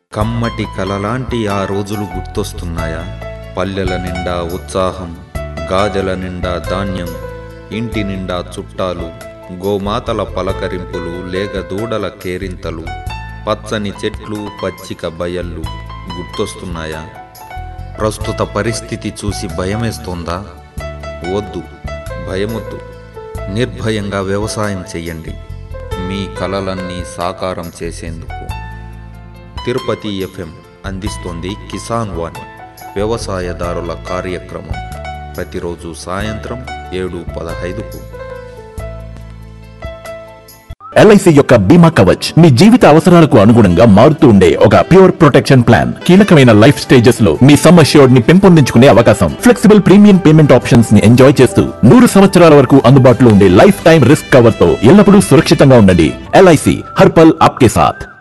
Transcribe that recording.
కమ్మటి కలలాంటి ఆ రోజులు గుర్తొస్తున్నాయా పల్లెల నిండా ఉత్సాహం గాజల నిండా ధాన్యం ఇంటి నిండా చుట్టాలు గోమాతల పలకరింపులు లేగ దూడల కేరింతలు పచ్చని చెట్లు పచ్చిక బయళ్ళు గుర్తొస్తున్నాయా ప్రస్తుత పరిస్థితి చూసి భయమేస్తోందా వద్దు భయమొద్దు నిర్భయంగా వ్యవసాయం చెయ్యండి మీ కలలన్నీ సాకారం చేసేందుకు తిరుపతి ఎఫ్ఎం అందిస్తోంది కిసాన్ వాణి వ్యవసాయదారుల కార్యక్రమం ప్రతిరోజు సాయంత్రం ఏడు పదహైదుకు ఎల్ఐసి యొక్క బీమా కవచ్ మీ జీవిత అవసరాలకు అనుగుణంగా మారుతూ ఉండే ఒక ప్యూర్ ప్రొటెక్షన్ ప్లాన్ కీలకమైన లైఫ్ స్టేజెస్ లో మీ సమ్ అష్యూర్డ్ ని పెంపొందించుకునే అవకాశం ఫ్లెక్సిబుల్ ప్రీమియం పేమెంట్ ఆప్షన్స్ ని ఎంజాయ్ చేస్తూ నూరు సంవత్సరాల వరకు అందుబాటులో ఉండే లైఫ్ టైం రిస్క్ కవర్ తో ఎల్లప్పుడూ సురక్షితంగా ఉండండి ఎల్ఐసి హర్పల్ ఆప్కే సాథ్